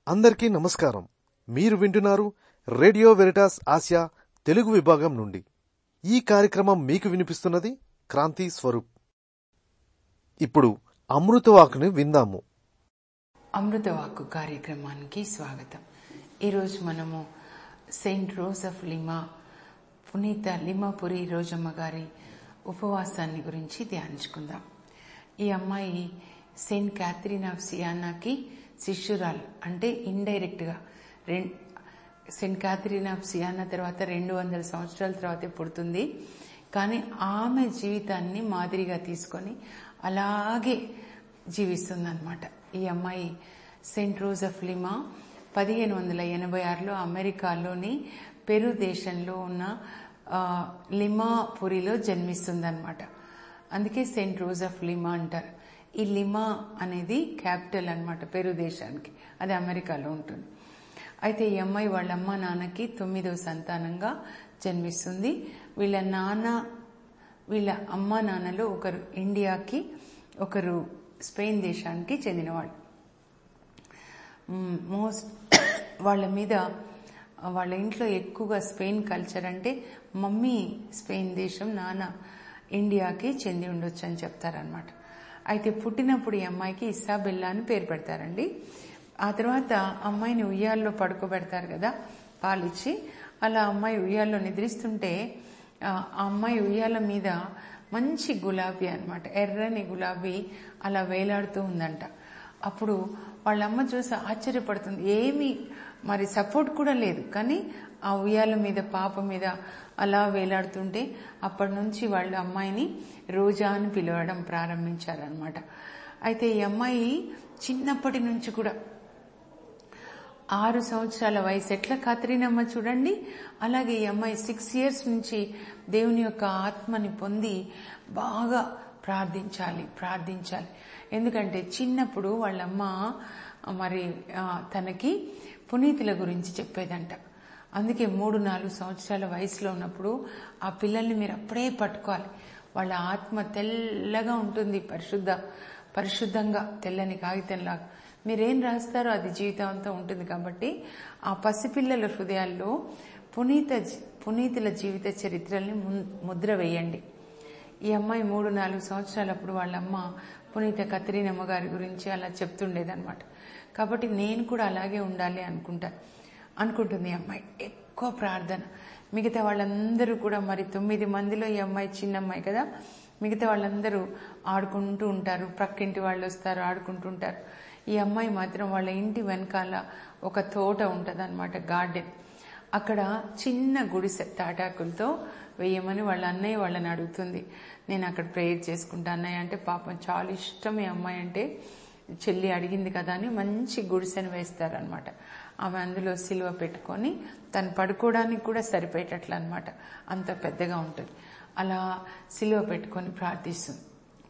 అందరికీ నమస్కారం మీరు వింటున్నారు రేడియో వెరిటాస్ ఆసియా తెలుగు విభాగం నుండి ఈ కార్యక్రమం మీకు వినిపిస్తున్నది క్రాంతి స్వరూప్ ఇప్పుడు అమృతవాకుని విందాము అమృతవాక్కు కార్యక్రమానికి స్వాగతం ఈరోజు మనము సెయింట్ రోజ్ ఆఫ్ లిమా పునీత లిమాపురి రోజమ్మ గారి ఉపవాసాన్ని గురించి ధ్యానించుకుందాం ఈ అమ్మాయి సెయింట్ క్యాథరిన్ ఆఫ్ సియానాకి శిష్యురాలు అంటే ఇండైరెక్ట్ గా రెం- సెయింట్ క్యాథరిన్ ఆఫ్ సియానా తర్వాత రెండు వందల సంవత్సరాల తర్వాతే పుడుతుంది కానీ ఆమె జీవితాన్ని మాదిరిగా తీసుకొని అలాగే జీవిస్తుందన్నమాట ఈ అమ్మాయి సెయింట్ రోజ్ ఆఫ్ లిమా పదిహేను వందల ఎనభై ఆరులో అమెరికాలోని పెరు దేశంలో ఉన్న ఆ, లిమాపురిలో జన్మిస్తుందన్నమాట అందుకే సెయింట్ రోజ్ ఆఫ్ లిమా అంటారు ఈ లిమా అనేది క్యాపిటల్ అన్నమాట పెరు దేశానికి అది అమెరికాలో ఉంటుంది అయితే ఈ అమ్మాయి వాళ్ళ అమ్మ నాన్నకి తొమ్మిదవ సంతానంగా జన్మిస్తుంది వీళ్ళ నాన్న వీళ్ళ అమ్మ నాన్నలో ఒకరు ఇండియాకి ఒకరు స్పెయిన్ దేశానికి చెందినవాళ్ళు మోస్ట్ వాళ్ళ మీద వాళ్ళ ఇంట్లో ఎక్కువగా స్పెయిన్ కల్చర్ అంటే మమ్మీ స్పెయిన్ దేశం నాన్న ఇండియాకి చెంది ఉండొచ్చు అని చెప్తారనమాట అయితే పుట్టినప్పుడు ఈ అమ్మాయికి ఇసాబెల్లా అని పేరు పెడతారండి ఆ తర్వాత అమ్మాయిని ఉయ్యాల్లో పడుకోబెడతారు కదా పాలిచ్చి అలా అమ్మాయి ఉయ్యాల్లో నిద్రిస్తుంటే ఆ ఆ అమ్మాయి ఉయ్యాల మీద మంచి గులాబీ అన్నమాట ఎర్రని గులాబీ అలా వేలాడుతూ ఉందంట అప్పుడు వాళ్ళ అమ్మ చూసి ఆశ్చర్యపడుతుంది ఏమీ మరి సపోర్ట్ కూడా లేదు కానీ ఆ ఉయ్యాల మీద పాప మీద అలా వేలాడుతుంటే అప్పటి నుంచి వాళ్ళ అమ్మాయిని రోజా అని పిలవడం ప్రారంభించారనమాట అయితే ఈ అమ్మాయి చిన్నప్పటి నుంచి కూడా ఆరు సంవత్సరాల వయసు ఎట్లా కత్రినమ్మ చూడండి అలాగే ఈ అమ్మాయి సిక్స్ ఇయర్స్ నుంచి దేవుని యొక్క ఆత్మని పొంది బాగా ప్రార్థించాలి ప్రార్థించాలి ఎందుకంటే చిన్నప్పుడు వాళ్ళమ్మ మరి ఆ, తనకి పునీతుల గురించి చెప్పేదంట అందుకే మూడు నాలుగు సంవత్సరాల వయసులో ఉన్నప్పుడు ఆ పిల్లల్ని మీరు అప్పుడే పట్టుకోవాలి వాళ్ళ ఆత్మ తెల్లగా ఉంటుంది పరిశుద్ధ పరిశుద్ధంగా తెల్లని కాగితంలాగా మీరేం రాస్తారో అది జీవితాంతం ఉంటుంది కాబట్టి ఆ పసిపిల్లల హృదయాల్లో పునీత పునీతుల జీవిత చరిత్రల్ని మున్- ముద్ర వేయండి ఈ అమ్మాయి మూడు నాలుగు సంవత్సరాలప్పుడు వాళ్ళ అమ్మ పునీత కత్రీనమ్మ గారి గురించి అలా చెప్తుండేదన్నమాట కాబట్టి నేను కూడా అలాగే ఉండాలి అనుకుంటా అనుకుంటుంది ఈ అమ్మాయి ఎక్కువ ప్రార్థన మిగతా వాళ్ళందరూ కూడా మరి తొమ్మిది మందిలో ఈ అమ్మాయి చిన్న అమ్మాయి కదా మిగతా వాళ్ళందరూ ఆడుకుంటూ ఉంటారు ప్రక్కింటి వాళ్ళు వస్తారు ఆడుకుంటూ ఉంటారు ఈ అమ్మాయి మాత్రం వాళ్ళ ఇంటి వెనకాల ఒక తోట ఉంటుంది గార్డెన్ అక్కడ చిన్న గుడిసె తాటాకులతో వేయమని వాళ్ళ అన్నయ్య వాళ్ళని అడుగుతుంది నేను అక్కడ ప్రేయర్ చేసుకుంటా అన్నయ్య అంటే పాపం చాలా ఇష్టం ఈ అమ్మాయి అంటే చెల్లి అడిగింది కదా అని మంచి గుడిసెను వేస్తారనమాట ఆమె అందులో సిలువ పెట్టుకొని తను పడుకోవడానికి కూడా సరిపోయేటట్లు అనమాట అంత పెద్దగా ఉంటుంది అలా సిలువ పెట్టుకొని ప్రార్థిస్తుంది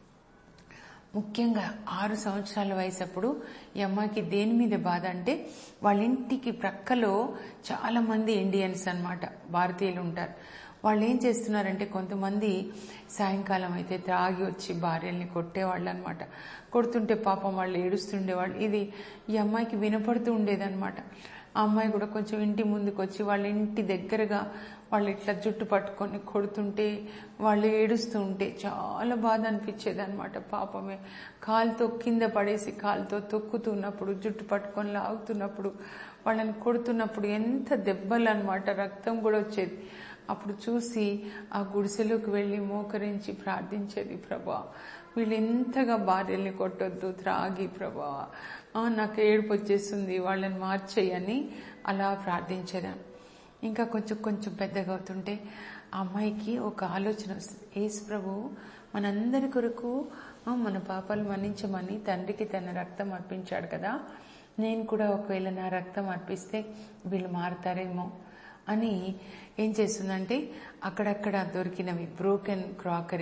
ముఖ్యంగా ఆరు సంవత్సరాల వయసు అప్పుడు ఈ అమ్మాయికి దేని మీద బాధ అంటే వాళ్ళ ఇంటికి ప్రక్కలో చాలా మంది ఇండియన్స్ అన్నమాట భారతీయులు ఉంటారు వాళ్ళు ఏం చేస్తున్నారంటే కొంతమంది సాయంకాలం అయితే త్రాగి వచ్చి భార్యల్ని కొట్టేవాళ్ళు అనమాట కొడుతుంటే పాపం వాళ్ళు ఏడుస్తుండేవాళ్ళు ఇది ఈ అమ్మాయికి వినపడుతూ ఉండేదన్నమాట ఆ అమ్మాయి కూడా కొంచెం ఇంటి ముందుకు వచ్చి వాళ్ళ ఇంటి దగ్గరగా వాళ్ళు ఇట్లా జుట్టు పట్టుకొని కొడుతుంటే వాళ్ళు ఏడుస్తూ ఉంటే చాలా బాధ అనిపించేది అనమాట పాపమే కాలుతో కింద పడేసి కాలుతో తొక్కుతున్నప్పుడు జుట్టు పట్టుకొని లాగుతున్నప్పుడు వాళ్ళని కొడుతున్నప్పుడు ఎంత దెబ్బలు అనమాట రక్తం కూడా వచ్చేది అప్పుడు చూసి ఆ గుడిసెలోకి వెళ్ళి మోకరించి ప్రార్థించేది ప్రభా వీళ్ళు ఎంతగా భార్యల్ని కొట్టొద్దు త్రాగి ప్రభా ఆ, నాకు ఏడుపు వచ్చేస్తుంది వాళ్ళని మార్చేయని అలా ప్రార్థించేదాన్ని ఇంకా కొంచెం కొంచెం పెద్దగా అవుతుంటే ఆ అమ్మాయికి ఒక ఆలోచన వస్తుంది యేసు ప్రభు మనందరి కొరకు ఆ, మన పాపాలు మన్నించమని తండ్రికి తన రక్తం అర్పించాడు కదా నేను కూడా ఒకవేళ నా రక్తం అర్పిస్తే వీళ్ళు మారుతారేమో అని ఏం చేస్తుందంటే అక్కడక్కడ దొరికినవి బ్రోకెన్ క్రాకరీ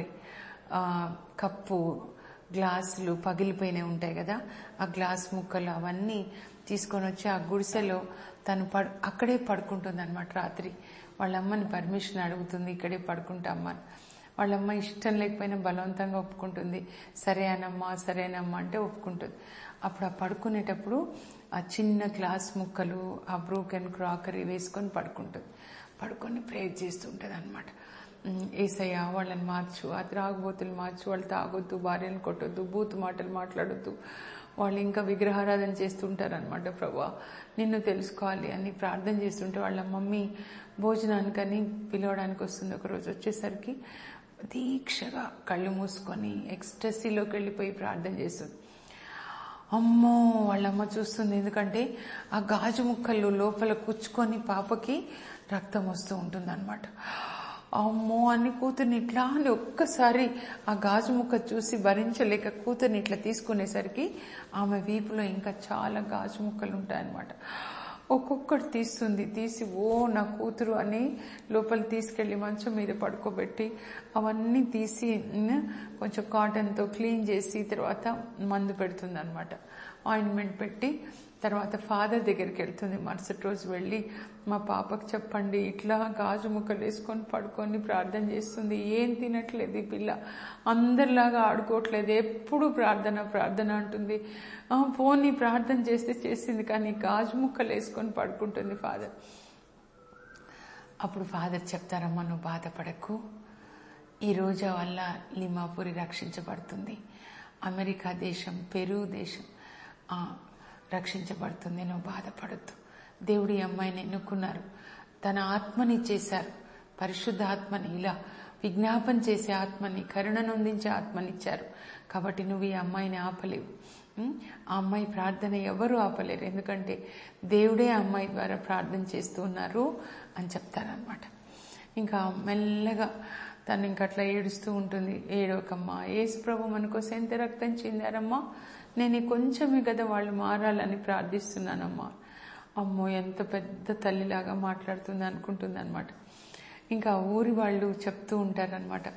కప్పు గ్లాసులు పగిలిపోయినవి ఉంటాయి కదా ఆ గ్లాస్ ముక్కలు అవన్నీ తీసుకొని వచ్చి ఆ గుడిసెలో తను పడు అక్కడే పడుకుంటుంది అనమాట రాత్రి వాళ్ళ అమ్మని పర్మిషన్ అడుగుతుంది ఇక్కడే పడుకుంటా అమ్మ అని. వాళ్ళ అమ్మ ఇష్టం లేకపోయినా బలవంతంగా ఒప్పుకుంటుంది సరే అనమ్మా సరేనమ్మా అంటే ఒప్పుకుంటుంది అప్పుడు ఆ పడుకునేటప్పుడు ఆ చిన్న గ్లాస్ ముక్కలు ఆ బ్రోకెన్ క్రాకరీ వేసుకొని పడుకుంటుంది పడుకొని ప్రేర్ చేస్తుంటుంది అనమాట ఏసయ్య వాళ్ళని మార్చు ఆ త్రాగుబోతులు మార్చు వాళ్ళు తాగొద్దు భార్యను కొట్టొద్దు బూత్ మాటలు మాట్లాడొద్దు వాళ్ళు ఇంకా విగ్రహారాధన చేస్తుంటారనమాట ప్రభా నిన్ను తెలుసుకోవాలి అని ప్రార్థన చేస్తుంటే వాళ్ళ మమ్మీ భోజనానికని పిలవడానికి వస్తుంది ఒకరోజు వచ్చేసరికి దీక్షగా కళ్ళు మూసుకొని ఎక్స్టసీలోకి వెళ్ళిపోయి ప్రార్థన చేస్తుంది అమ్మో వాళ్ళమ్మ చూస్తుంది ఎందుకంటే ఆ గాజు ముక్కలు లోపల కుచ్చుకొని పాపకి రక్తం వస్తూ ఉంటుంది అనమాట అమ్మో అని కూతుర్ని ఇట్లా అని ఒక్కసారి ఆ గాజు ముక్క చూసి భరించలేక కూతుర్ని ఇట్లా తీసుకునేసరికి ఆమె వీపులో ఇంకా చాలా గాజు ముక్కలు ఉంటాయన్నమాట ఒక్కొక్కటి తీస్తుంది తీసి ఓ నా కూతురు అని లోపల తీసుకెళ్లి మంచం మీద పడుకోబెట్టి అవన్నీ తీసి కొంచెం కాటన్తో క్లీన్ చేసి తర్వాత మందు పెడుతుంది అనమాట ఆయింట్మెంట్ పెట్టి తర్వాత ఫాదర్ దగ్గరికి వెళ్తుంది మరుసటి రోజు వెళ్ళి మా పాపకు చెప్పండి ఇట్లా గాజు ముక్కలు వేసుకొని పడుకొని ప్రార్థన చేస్తుంది ఏం తినట్లేదు ఈ పిల్ల అందరిలాగా ఆడుకోవట్లేదు ఎప్పుడు ప్రార్థన ప్రార్థన అంటుంది పోనీ ప్రార్థన చేస్తే చేసింది కానీ గాజు ముక్కలు వేసుకొని పడుకుంటుంది ఫాదర్ అప్పుడు ఫాదర్ చెప్తారమ్మా నువ్వు బాధపడకు ఈ రోజా వల్ల లిమాపురి రక్షించబడుతుంది అమెరికా దేశం పెరు దేశం రక్షించబడుతుంది నువ్వు బాధపడద్దు దేవుడి అమ్మాయిని ఎన్నుకున్నారు తన ఆత్మని చేశారు పరిశుద్ధ ఆత్మని ఇలా విజ్ఞాపన చేసే ఆత్మని కరుణనొందించే ఆత్మనిచ్చారు కాబట్టి నువ్వు ఈ అమ్మాయిని ఆపలేవు ఆ అమ్మాయి ప్రార్థన ఎవరు ఆపలేరు ఎందుకంటే దేవుడే ఆ అమ్మాయి ద్వారా ప్రార్థన చేస్తూ ఉన్నారు అని చెప్తారనమాట ఇంకా మెల్లగా తను ఇంక అట్లా ఏడుస్తూ ఉంటుంది ఏడవకమ్మా ఏసు ప్రభు మన కోసం ఎంత రక్తం చెందారమ్మా నేను కొంచెమే కదా వాళ్ళు మారాలని ప్రార్థిస్తున్నానమ్మా అమ్మో ఎంత పెద్ద తల్లిలాగా మాట్లాడుతుంది అనుకుంటుంది అనమాట ఇంకా ఊరి వాళ్ళు చెప్తూ ఉంటారనమాట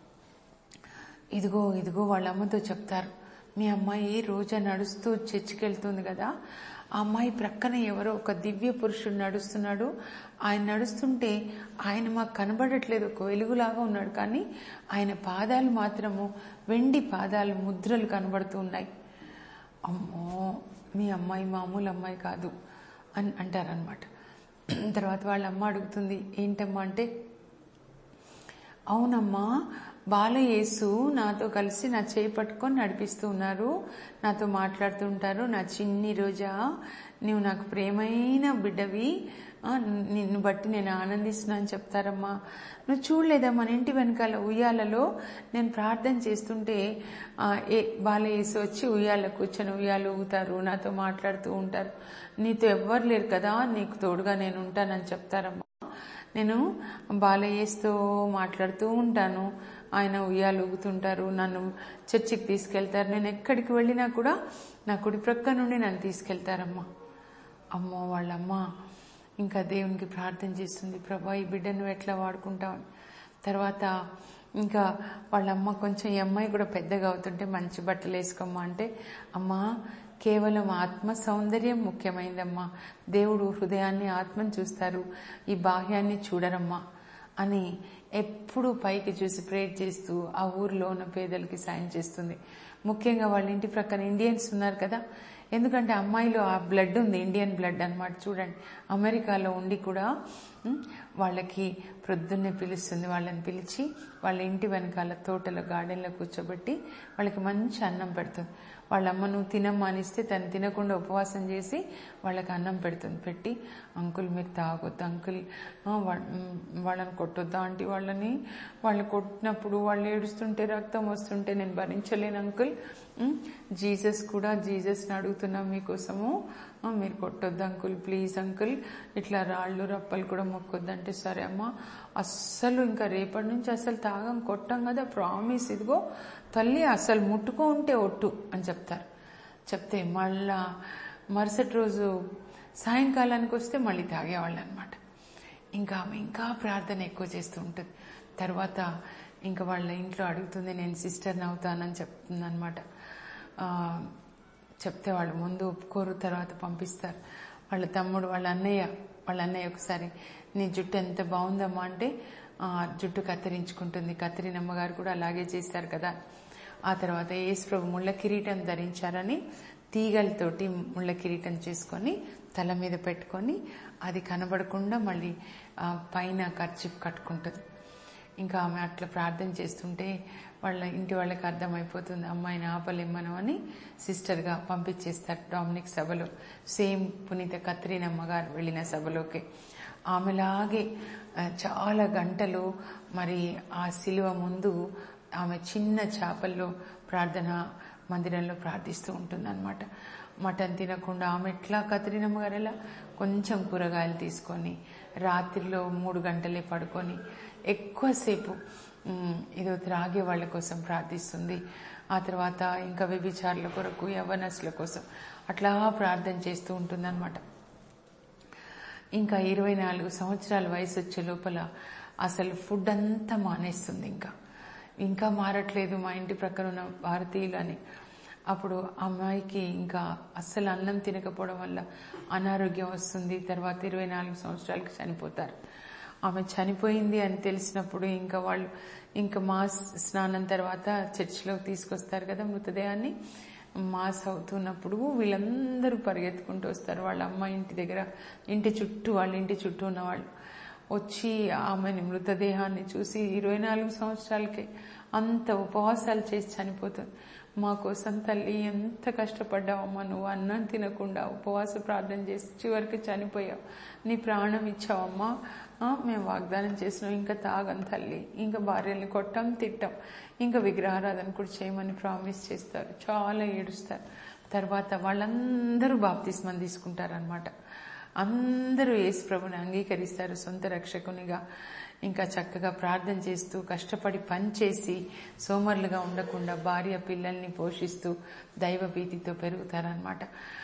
ఇదిగో ఇదిగో వాళ్ళ అమ్మతో చెప్తారు మీ అమ్మాయి రోజా నడుస్తూ చర్చికెళ్తుంది కదా ఆ అమ్మాయి ప్రక్కన ఎవరో ఒక దివ్య పురుషుడు నడుస్తున్నాడు ఆయన నడుస్తుంటే ఆయన మాకు కనబడట్లేదు ఒక వెలుగులాగా ఉన్నాడు కానీ ఆయన పాదాలు మాత్రము వెండి పాదాలు ముద్రలు కనబడుతూ ఉన్నాయి అమ్మో మీ అమ్మాయి మామూలు అమ్మాయి కాదు అని అంటారనమాట తర్వాత వాళ్ళ అమ్మ అడుగుతుంది ఏంటమ్మా అంటే అవునమ్మా బాలయేసు నాతో కలిసి నా చేయి పట్టుకొని నడిపిస్తూ ఉన్నారు నాతో మాట్లాడుతూ ఉంటారు నా చిన్ని రోజా నువ్వు నాకు ప్రేమైన బిడ్డవి నిన్ను బట్టి నేను ఆనందిస్తున్నా అని చెప్తారమ్మా నువ్వు చూడలేదా మన ఇంటి వెనకాల ఉయ్యాలలో నేను ప్రార్థన చేస్తుంటే ఏ బాలయేసు వచ్చి ఉయ్యాల కూర్చొని ఉయ్యాలు ఊగుతారు నాతో మాట్లాడుతూ ఉంటారు నీతో ఎవ్వరు లేరు కదా నీకు తోడుగా నేను ఉంటానని చెప్తారమ్మా నేను బాలయేస్తో మాట్లాడుతూ ఉంటాను ఆయన ఉయ్యాలు ఊగుతుంటారు నన్ను చర్చికి తీసుకెళ్తారు నేను ఎక్కడికి వెళ్ళినా కూడా నా కుడి ప్రక్క నుండి నన్ను తీసుకెళ్తారమ్మా అమ్మో వాళ్ళమ్మ ఇంకా దేవునికి ప్రార్థన చేస్తుంది ప్రభా ఈ బిడ్డను ఎట్లా వాడుకుంటామని తర్వాత ఇంకా వాళ్ళమ్మ కొంచెం ఈ అమ్మాయి కూడా పెద్దగా అవుతుంటే మంచి బట్టలు వేసుకోమ్మా అంటే అమ్మా కేవలం ఆత్మ సౌందర్యం ముఖ్యమైనదమ్మా దేవుడు హృదయాన్ని ఆత్మను చూస్తారు ఈ బాహ్యాన్ని చూడరమ్మా అని ఎప్పుడు పైకి చూసి ప్రేర్ చేస్తూ ఆ ఊరిలో ఉన్న పేదలకి సాయం చేస్తుంది ముఖ్యంగా వాళ్ళ ఇంటి ప్రక్కన ఇండియన్స్ ఉన్నారు కదా ఎందుకంటే అమ్మాయిలో ఆ బ్లడ్ ఉంది ఇండియన్ బ్లడ్ అనమాట చూడండి అమెరికాలో ఉండి కూడా వాళ్ళకి ప్రొద్దున్నే పిలుస్తుంది వాళ్ళని పిలిచి వాళ్ళ ఇంటి వెనకాల తోటలో గార్డెన్లో కూర్చోబెట్టి వాళ్ళకి మంచి అన్నం పెడుతుంది వాళ్ళ అమ్మ నువ్వు తినమ్మా అనిస్తే తను తినకుండా ఉపవాసం చేసి వాళ్ళకి అన్నం పెడుతుంది పెట్టి అంకుల్ మీరు తాగొద్దు అంకుల్ వాళ్ళని కొట్టొద్దా ఆంటీ వాళ్ళని వాళ్ళు కొట్టినప్పుడు వాళ్ళు ఏడుస్తుంటే రక్తం వస్తుంటే నేను భరించలేను అంకుల్ జీసస్ కూడా జీసస్ని అడుగుతున్నా మీకోసము మీరు కొట్టొద్దు అంకుల్ ప్లీజ్ అంకుల్ ఇట్లా రాళ్ళు రప్పలు కూడా మొక్కొద్దంటే సరే అమ్మా అస్సలు ఇంకా రేపటి నుంచి అసలు తాగం కొట్టం కదా ప్రామిస్ ఇదిగో తల్లి అసలు ముట్టుకో ఉంటే ఒట్టు అని చెప్తారు చెప్తే మళ్ళా మరుసటి రోజు సాయంకాలానికి వస్తే మళ్ళీ తాగేవాళ్ళు అనమాట ఇంకా ఆమె ఇంకా ప్రార్థన ఎక్కువ చేస్తూ ఉంటుంది తర్వాత ఇంకా వాళ్ళ ఇంట్లో అడుగుతుంది నేను సిస్టర్ని అవుతానని చెప్తుంది అనమాట చెప్తే వాళ్ళు ముందు ఒప్పుకోరు తర్వాత పంపిస్తారు వాళ్ళ తమ్ముడు వాళ్ళ అన్నయ్య వాళ్ళ అన్నయ్య ఒకసారి నీ జుట్టు ఎంత బాగుందమ్మా అంటే జుట్టు కత్తిరించుకుంటుంది కత్తిరినమ్మ గారు కూడా అలాగే చేశారు కదా ఆ తర్వాత యేసు ప్రభు ముళ్ళ కిరీటం ధరించారని తీగలతోటి ముళ్ళ కిరీటం చేసుకొని తల మీద పెట్టుకొని అది కనబడకుండా మళ్ళీ ఆ, పైన ఖర్చు కట్టుకుంటుంది ఇంకా ఆమె అట్లా ప్రార్థన చేస్తుంటే వాళ్ళ ఇంటి వాళ్ళకి అర్థమైపోతుంది అమ్మాయిని ఆపలేమను అని సిస్టర్గా పంపించేస్తారు డామినిక్ సభలో సేమ్ పునీత కత్రీన్ అమ్మగారు వెళ్ళిన సభలోకి ఆమెలాగే ఆ, చాలా గంటలు మరి ఆ శిలువ ముందు ఆమె చిన్న చేపల్లో ప్రార్థన మందిరంలో ప్రార్థిస్తూ ఉంటుందన్నమాట మటన్ తినకుండా ఆమె ఎట్లా కత్రినమ్మ గారు ఎలా కొంచెం కూరగాయలు తీసుకొని రాత్రిలో మూడు గంటలే పడుకొని ఎక్కువసేపు ఉమ్, ఏదో త్రాగే వాళ్ళ కోసం ప్రార్థిస్తుంది ఆ తర్వాత ఇంకా వ్యభిచారుల కొరకు యవనస్ల కోసం అట్లా ప్రార్థన చేస్తూ ఉంటుందన్నమాట ఇంకా ఇరవై నాలుగు సంవత్సరాల వయసు వచ్చే లోపల అసలు ఫుడ్ అంతా మానేస్తుంది ఇంకా ఇంకా మారట్లేదు మా ఇంటి ప్రక్కన ఉన్న భారతీయులు అని అప్పుడు అమ్మాయికి ఇంకా అస్సలు అన్నం తినకపోవడం వల్ల అనారోగ్యం వస్తుంది తర్వాత ఇరవై నాలుగు సంవత్సరాలకి చనిపోతారు ఆమె చనిపోయింది అని తెలిసినప్పుడు ఇంకా వాళ్ళు ఇంకా మాస్ స్నానం తర్వాత చర్చిలోకి తీసుకొస్తారు కదా మృతదేహాన్ని మాస్ అవుతున్నప్పుడు వీళ్ళందరూ పరిగెత్తుకుంటూ వస్తారు వాళ్ళ అమ్మ ఇంటి దగ్గర ఇంటి చుట్టూ వాళ్ళ ఇంటి చుట్టూ ఉన్న వాళ్ళు వచ్చి ఆమెని మృతదేహాన్ని చూసి ఇరవై నాలుగు సంవత్సరాలకే అంత ఉపవాసాలు చేసి చనిపోతుంది మా కోసం తల్లి ఎంత కష్టపడ్డావమ్మా నువ్వు అన్నం తినకుండా ఉపవాస ప్రార్థన చేసి చివరికి చనిపోయావు నీ ప్రాణం ఇచ్చావమ్మా ఆ, మేము వాగ్దానం చేసినాం ఇంకా తాగం తల్లి ఇంకా భార్యల్ని కొట్టాం తిట్టాం ఇంకా విగ్రహారాధన కూడా చేయమని ప్రామిస్ చేస్తారు చాలా ఏడుస్తారు తర్వాత వాళ్ళందరూ బాప్తిస్మం తీసుకుంటారనమాట అందరూ యేసు ప్రభుని అంగీకరిస్తారు సొంత రక్షకునిగా ఇంకా చక్కగా ప్రార్థన చేస్తూ కష్టపడి పనిచేసి సోమరులుగా ఉండకుండా భార్య పిల్లల్ని పోషిస్తూ దైవభీతితో పెరుగుతారనమాట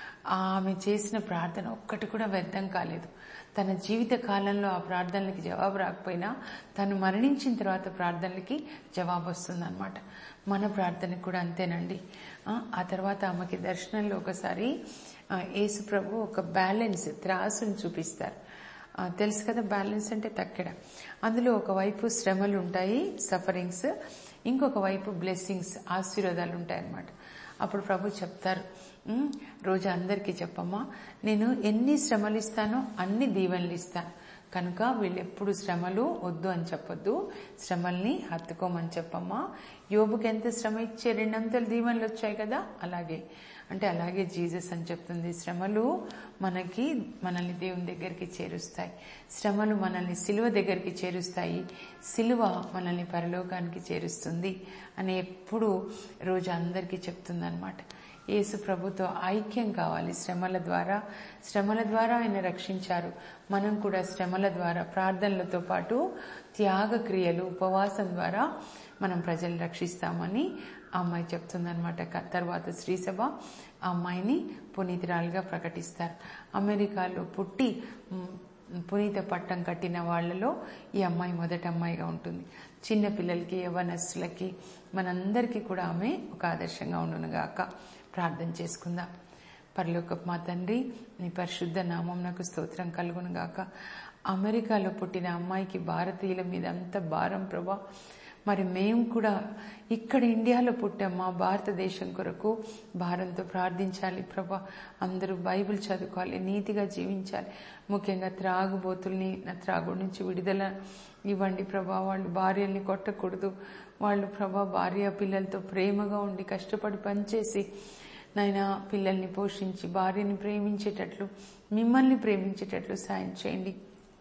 ఆమె చేసిన ప్రార్థన ఒక్కటి కూడా వ్యర్థం కాలేదు తన జీవిత కాలంలో ఆ ప్రార్థనలకి జవాబు రాకపోయినా తను మరణించిన తర్వాత ప్రార్థనలకి జవాబు వస్తుందన్నమాట మన ప్రార్థనకి కూడా అంతేనండి ఆ, ఆ తర్వాత ఆమెకి దర్శనంలో ఒకసారి ఆ, యేసు ప్రభు ఒక బ్యాలెన్స్ త్రాసుని చూపిస్తారు ఆ, తెలుసు కదా బ్యాలెన్స్ అంటే తక్కెడ అందులో ఒకవైపు శ్రమలు ఉంటాయి సఫరింగ్స్ ఇంకొక వైపు బ్లెస్సింగ్స్ ఆశీర్వాదాలు ఉంటాయి అన్నమాట అప్పుడు ప్రభు చెప్తారు "ఉమ్, రోజు అందరికీ చెప్పమ్మా నేను ఎన్ని శ్రమలు ఇస్తానో అన్ని దీవెనలు ఇస్తాను కనుక వీళ్ళు ఎప్పుడు శ్రమలు వద్దు అని చెప్పొద్దు శ్రమల్ని హత్తుకోమని చెప్పమ్మా యోబుకి ఎంత శ్రమ ఇచ్చే రెండంతలు దీవెనలు వచ్చాయి కదా అలాగే అంటే అలాగే జీసస్ అని చెప్తుంది శ్రమలు మనకి మనల్ని దేవుని దగ్గరికి చేరుస్తాయి శ్రమలు మనల్ని సిలువ దగ్గరికి చేరుస్తాయి సిలువ మనల్ని పరలోకానికి చేరుస్తుంది అని ఎప్పుడు రోజు అందరికీ చెప్తుంది అనమాట యేసు ప్రభుతో ఐక్యం కావాలి శ్రమల ద్వారా శ్రమల ద్వారా ఆయన రక్షించారు మనం కూడా శ్రమల ద్వారా ప్రార్థనలతో పాటు త్యాగ క్రియలు ఉపవాసం ద్వారా మనం ప్రజలు రక్షిస్తామని ఆ అమ్మాయి చెప్తుందనమాట క- తర్వాత శ్రీసభ ఆ అమ్మాయిని పునీతురాలుగా ప్రకటిస్తారు అమెరికాలో పుట్టి మ్, పునీత పట్టం కట్టిన వాళ్ళలో ఈ అమ్మాయి మొదటి అమ్మాయిగా ఉంటుంది చిన్న పిల్లలకి యవనస్తులకి మనందరికీ కూడా ఆమె ఒక ఆదర్శంగా ఉండునుగాక ప్రార్థన చేసుకుందాం పరలోకపు మా తండ్రి నీ పరిశుద్ధ నామం నాకు స్తోత్రం కలుగునుగాక అమెరికాలో పుట్టిన అమ్మాయికి భారతీయుల మీద అంత భారం ప్రభా మరి మేము కూడా ఇక్కడ ఇండియాలో పుట్టాం మా భారతదేశం కొరకు భారంతో ప్రార్థించాలి ప్రభా అందరూ బైబిల్ చదువుకోవాలి నీతిగా జీవించాలి ముఖ్యంగా త్రాగుబోతుల్ని నా త్రాగుడు నుంచి విడుదల ఇవ్వండి ప్రభా వాళ్ళు భార్యల్ని కొట్టకూడదు వాళ్ళు ప్రభా భార్య పిల్లలతో ప్రేమగా ఉండి కష్టపడి పనిచేసి నాయన పిల్లల్ని పోషించి భార్యని ప్రేమించేటట్లు మిమ్మల్ని ప్రేమించేటట్లు సాయం చేయండి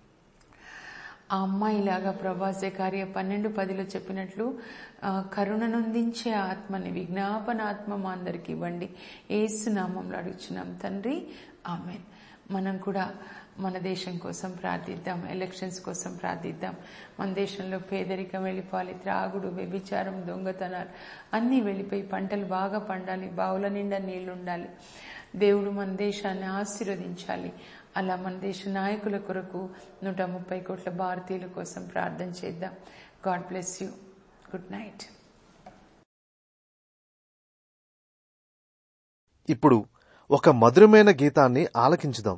ఆ అమ్మాయిలాగా ప్రభాసే కార్య పన్నెండు పదిలో చెప్పినట్లు ఆ, కరుణనొందించే ఆత్మని విజ్ఞాపన ఆత్మ మా అందరికి ఇవ్వండి ఏసు నామంలో అడుగుచున్నాం తండ్రి ఆమె మనం కూడా మన దేశం కోసం ప్రార్థిద్దాం ఎలక్షన్స్ కోసం ప్రార్థిద్దాం మన దేశంలో పేదరికం వెళ్ళిపోవాలి త్రాగుడు వ్యభిచారం దొంగతనాలు అన్నీ వెళ్ళిపోయి పంటలు బాగా పండాలి బావుల నిండా నీళ్లు ఉండాలి దేవుడు మన దేశాన్ని ఆశీర్వదించాలి అలా మన దేశ నాయకుల కొరకు నూట ముప్పై కోట్ల భారతీయుల కోసం ప్రార్థన చేద్దాం God bless you good night ఇప్పుడు ఒక మధురమైన గీతాన్ని ఆలకించుదాం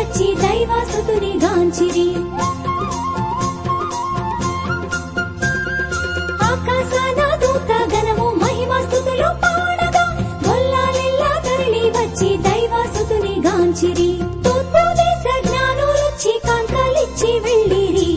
వచ్చి దైవాసుతుని గాంచిరి ఆకాశాన దూత గణము మహిమస్తుతులు పాడగా గొల్లాలెల్లా తరలి వచ్చి దైవాసుతుని గాంచిరి తూర్పు దేశ జ్ఞానులొచ్చి కాంతలిచ్చి వెళ్ళిరి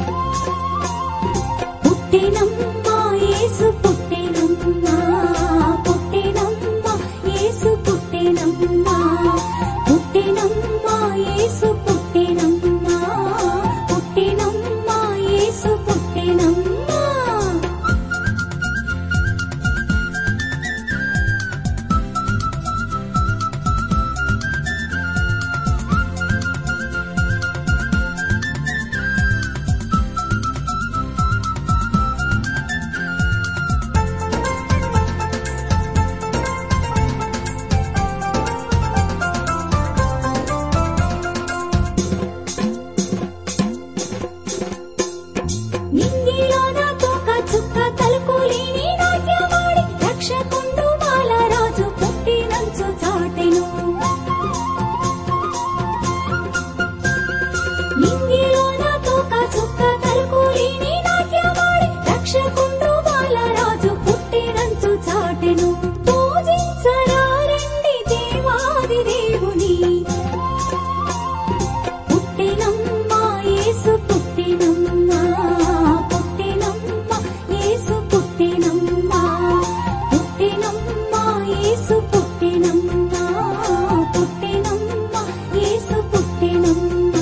పుట్టెనమ్మా యేసు పుట్టెనమ్మా పుట్టెనమ్మా యేసు పుట్టెనమ్మా పుట్టెనమ్మా యేసు పుట్టెనమ్మా పుట్టెనమ్మా యేసు పుట్టెనమ్మా నింగిలోన తోక చుక్క తలుపులేని నాట్యమాడి రక్షకుండు మాలరాజు పుట్టినంచు చాటెను నింగిలోన తోక చుక్క తలుపులేని నాట్యమాడి రక్షకుండు మాలరాజు పుట్టినంచు చాటెను పూజించరా రండి దేవాది దేవుని పుట్టినమ్మా యేసు పుట్టినమ్మా పుట్టినమ్మా యేసు పుట్టినమ్మా పుట్టినమ్మా యేసు పుట్టినమ్మా పుట్టినమ్మా యేసు పుట్టినమ్మా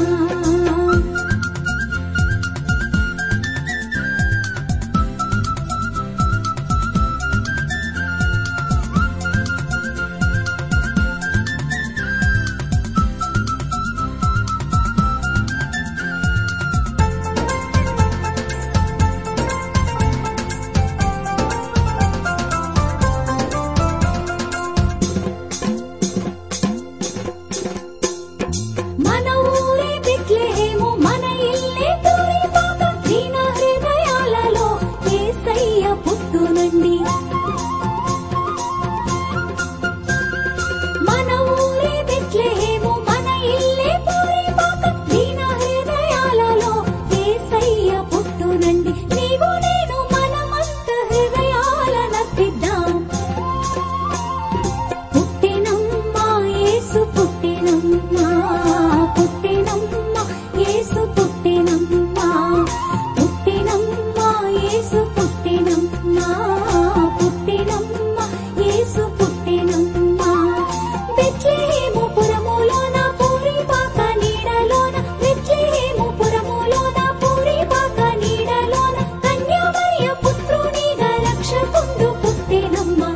మన ఊరే బెత్లెహేము మన ఇల్లే తూరిపాక దీన హృదయాలలో యేసయ్య పుట్టునండి మన ఊరే బెత్లెహేము మన ఇల్లే తూరిపాక దీన హృదయాలలో యేసయ్య పుట్టునండి నీవు నేను మనమంత హృదయాలనర్పిద్దాం పుట్టినమ్మా యేసు పుట్టినమ్మా పుట్టినమ్మా యేసు పుట్టినమ్మా పుట్టినమ్మా యేసు పుట్టినమ్మా పుట్టినమ్మా యేసు పుట్టినమ్మా బెత్లెహేము పురములోన పూరిపాక నీడలోన బెత్లెహేము పురములోన పూరిపాక నీడలోన కన్యామరియ పుత్రునిగా రక్షకుండు పుట్టినమ్మా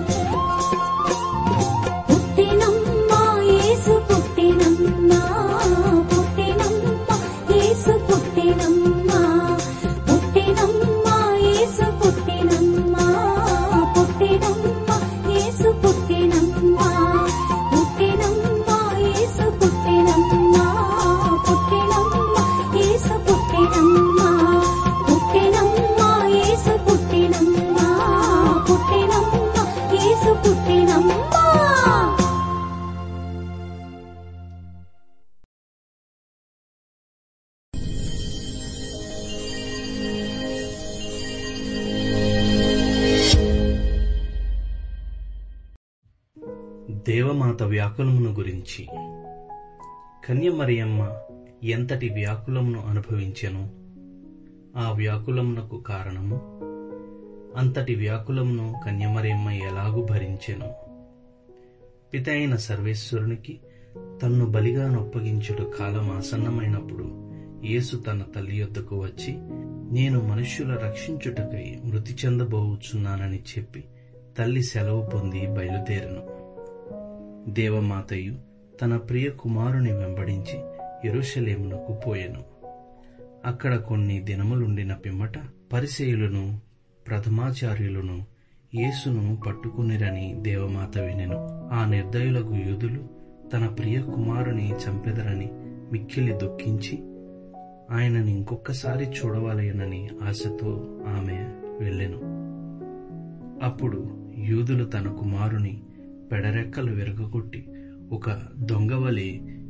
పుట్టినమ్మా యేసు పుట్టినమ్మా పుట్టినమ్మా యేసు పుట్టినమ్మా పుట్టినమ్మా యేసు పుట్టినమ్మా పుట్టినమ్మా యేసు పుట్టినమ్మా పుట్టినమ్మా యేసు పుట్టినమ్మా పుట్టినమ్మా యేసు పుట్టినమ్మా పుట్టినమ్మా యేసు పుట్టినమ్మా పుట్టినమ్మా యేసు పుట్టినమ్మా దేవమాత వ్యాకులమును గురించి కన్యమరియమ్మ ఎంతటి వ్యాకులమును అనుభవించెను ఆ వ్యాకులమునకు కారణము అంతటి వ్యాకులమును కన్యమరియమ్మ ఎలాగూ భరించెను పిత అయిన సర్వేశ్వరునికి తన్ను బలిగా నొప్పగించుట కాలం ఆసన్నమైనప్పుడు యేసు తన తల్లి యొద్దకు వచ్చి నేను మనుష్యుల రక్షించుటకై మృతి చెందబోవుచున్నానని చెప్పి తల్లి సెలవు పొంది బయలుదేరను దేవమాతయు తన ప్రియ కుమారుని వెంబడించి యెరూషలేమునకు పోయెను అక్కడ కొన్ని దినములుండిన పిమ్మట పరిసేయులను ప్రథమాచార్యులను యేసును పట్టుకునిరని దేవమాత వినెను ఆ నిర్దయులకు యూదులు తన ప్రియ కుమారుని చంపెదరని మిక్కిలి దుఃఖించి ఆయనని ఇంకొకసారి చూడవలయనని ఆశతో ఆమె వెళ్ళెను అప్పుడు యూదులు తన కుమారుని పెడరెక్కలు విరగగొట్టి ఒక దొంగవలి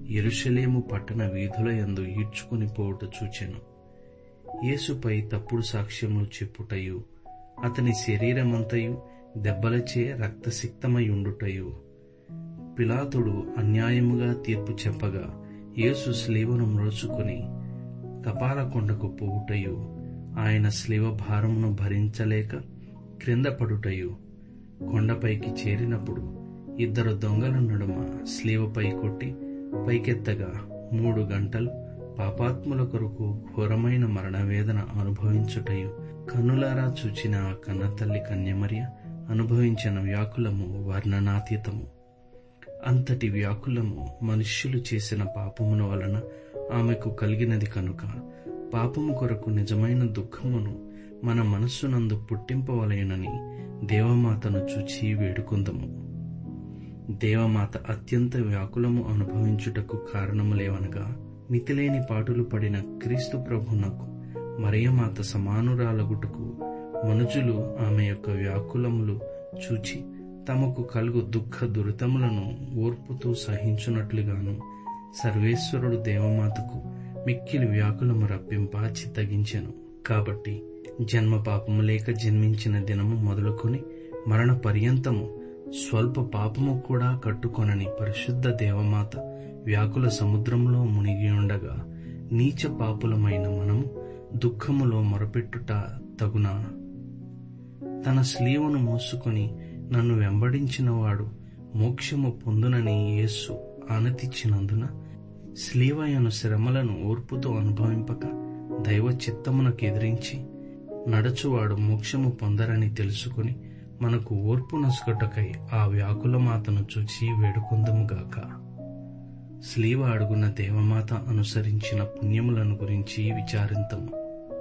ఎరుషలేము పట్టణ వీధుల యందు ఈడ్చుకుని పోవుట చూచెను యేసుపై తప్పుడు సాక్ష్యములు చెప్పుటయు అతని శరీరమంతయు దెబ్బలచే రక్తసిక్తమై ఉండుటయు పిలాతుడు అన్యాయముగా తీర్పు చెప్పగా యేసు స్లీవను ముడుచుకుని కపాలకొండకు పోవుటయు ఆయన స్లీవ భారమును భరించలేక క్రింద పడుటయు కొండపైకి చేరినప్పుడు ఇద్దరు దొంగల నడుమ స్లీవపై కొట్టి పైకెత్తగా మూడు గంటలు పాపాత్ముల కొరకు ఘోరమైన మరణవేదన అనుభవించుటయు కన్నులారా చూచిన ఆ కన్నతల్లి కన్యమర్య అనుభవించిన వ్యాకులము వర్ణనాతీతము అంతటి వ్యాకులము మనుష్యులు చేసిన పాపముల వలన ఆమెకు కలిగినది కనుక పాపము కొరకు నిజమైన దుఃఖమును మన మనస్సునందు పుట్టింపవలయనని దేవమాతను చూచి వేడుకుందము దేవమాత అత్యంత వ్యాకులము అనుభవించుటకు కారణములేవనగా మితిలేని పాటులు పడిన క్రీస్తు ప్రభునకు మరియమాత సమానురాలగుటకు మనుజులు ఆమె యొక్క వ్యాకులములు చూచి తమకు కలుగు దుఃఖ దురితములను ఓర్పుతో సహించున్నట్లుగాను సర్వేశ్వరుడు దేవమాతకు మిక్కిలి వ్యాకులము రప్పింపాచి తగించెను కాబట్టి జన్మ పాపము లేక జన్మించిన దినము మొదలుకొని మరణ పర్యంతము స్వల్ప పాపము కూడా కట్టుకొనని పరిశుద్ధ దేవమాత వ్యాకుల సముద్రంలో మునిగి ఉండగా నీచ పాపులమైన మనము దుఃఖములో మొరపెట్టుట తగునా తన స్లీవను మోసుకొని నన్ను వెంబడించిన వాడు మోక్షము పొందునని యేసు ఆనతిచ్చినందున స్లీవయను శ్రమలను ఓర్పుతో అనుభవింపక దైవ చిత్తమునకు ఎదిరించి నడచువాడు మోక్షము పొందరని తెలుసుకుని మనకు ఓర్పు నసుకటకై ఆ వ్యాకుల మాతను చూచి వేడుకొందముగాక స్లీవ అడుగున దేవమాత అనుసరించిన పుణ్యములను గురించి విచారింతము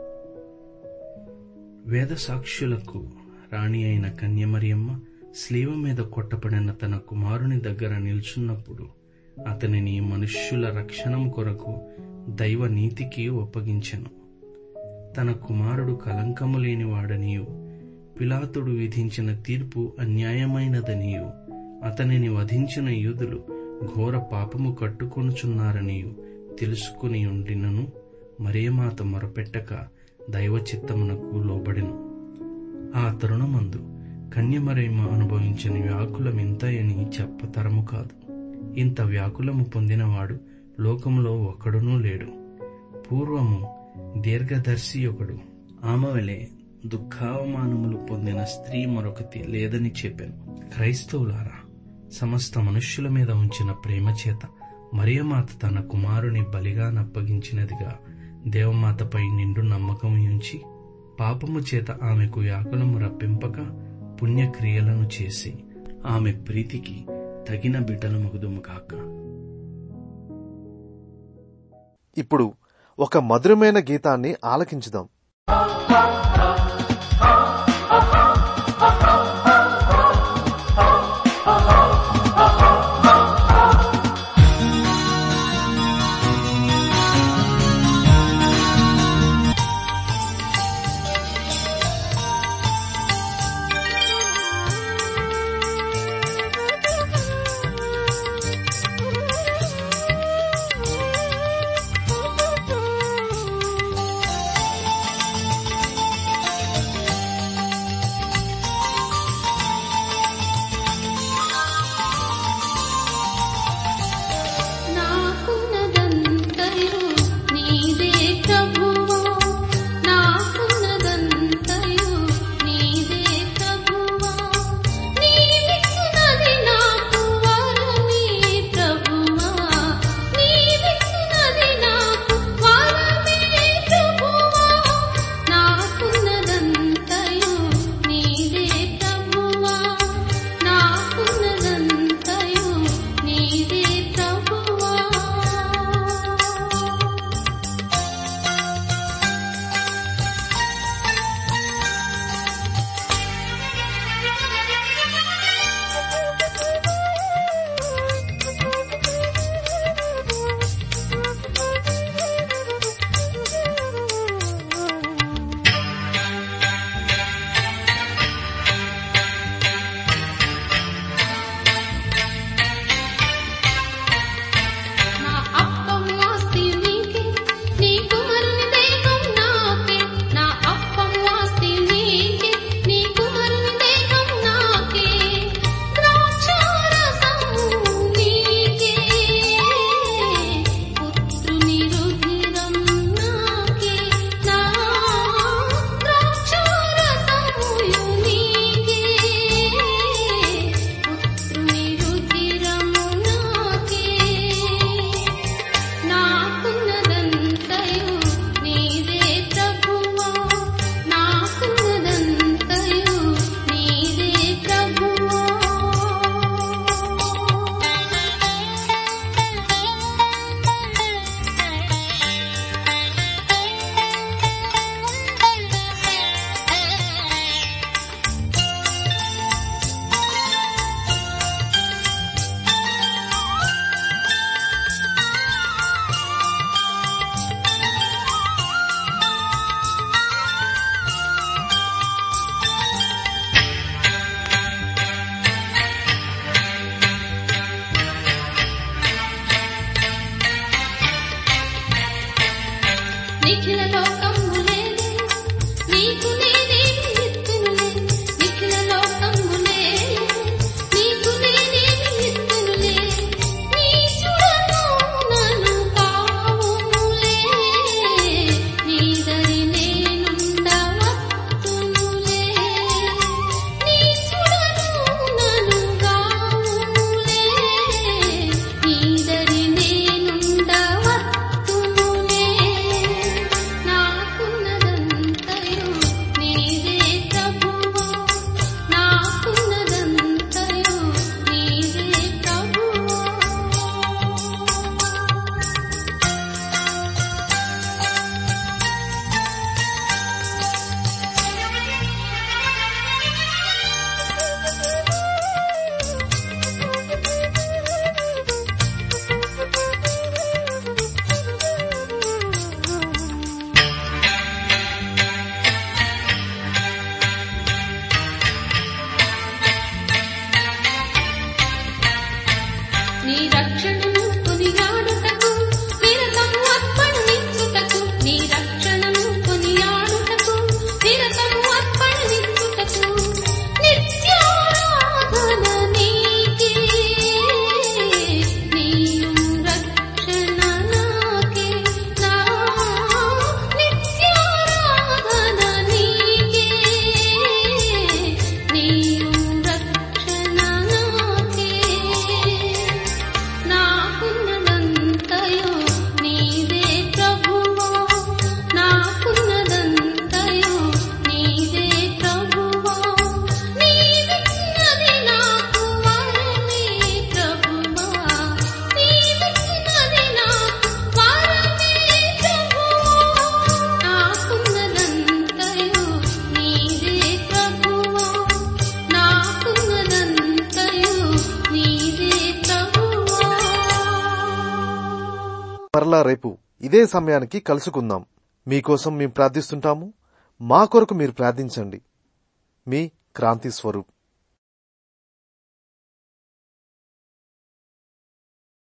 వేద సాక్షులకు రాణి అయిన కన్యమరియమ్మ స్లీవ మీద కొట్టబడిన తన కుమారుని దగ్గర నిల్చున్నప్పుడు అతనిని మనుష్యుల రక్షణం కొరకు దైవ నీతికి ఒప్పగించెను తన కుమారుడు కలంకము లేనివాడనియు పిలాతుడు విధించిన తీర్పు అన్యాయమైనదనియు అతనిని వధించిన యూదులు ఘోర పాపము కట్టుకొనుచున్నారనియు తెలుసుకుని ఉండినను మరియమాత మొరపెట్టక దైవ చిత్తమునకు లోబడెను ఆ తరుణమందు కన్యమరేమ అనుభవించిన వ్యాకులమింతయని చెప్పతరము కాదు ఇంత వ్యాకులము పొందినవాడు లోకంలో ఒకడునూ లేడు పూర్వము దీర్ఘదర్శి ఒకడు ఆమె వలె దుఃఖావమానములు పొందిన స్త్రీ మరొకటి లేదని చెప్పాను క్రైస్తవులారా సమస్త మనుష్యుల మీద ఉంచిన ప్రేమ చేత మరియమాత తన కుమారుని బలిగా నప్పగించినదిగా దేవమాతపై నిండు నమ్మకం ఉంచి పాపము చేత ఆమెకు యాకులము రప్పింపక పుణ్యక్రియలను చేసి ఆమె ప్రీతికి తగిన బిడ్డలు మగుదుము కాక ఇప్పుడు ఒక మధురమైన గీతాన్ని ఆలకించుదాం ఆ నిఖిల లోకములే నీకు నేనే ఇత్తునులే నిఖిల లోకములే నీకు నేనే ఇత్తునులే నీచుడను నన్ను కావుములే నీదరి నేనుండవత్తునులే నీచుడను నన్ను కావుములే నీదరి నేనుండవత్తునులే నాకున్నదంతయు నీవే ప్రభువా నాకున్నదంతయు నీవే ప్రభువా నీ రక్షణను కొనియాడుటకు నిరతము అర్పణనిచ్చుటకు నీ రక్షణను కొనియాడుటకు నిరతము అర్పణనిచ్చుటకు నిత్యారాధన నీకే నీయు రక్షణ నాకే నా నిత్యారాధన నీకే నీయు రక్షణ నాకే నాకున్నదంతయు నీవే ప్రభువా నాకున్నదంతయు నీవే ప్రభువా నీవిచ్చినది నాకు వరమే ప్రభువా నీవిచ్చినది నాకు వరమే ప్రభువా నాకున్నదంతయు నీవే ప్రభువా నాకున్నదంతయు నీవే ప్రభువా మరలా రేపు ఇదే సమయానికి కలుసుకుందాం మీకోసం మేము ప్రార్థిస్తుంటాము మా కొరకు మీరు ప్రార్థించండి మీ క్రాంతి స్వరూప్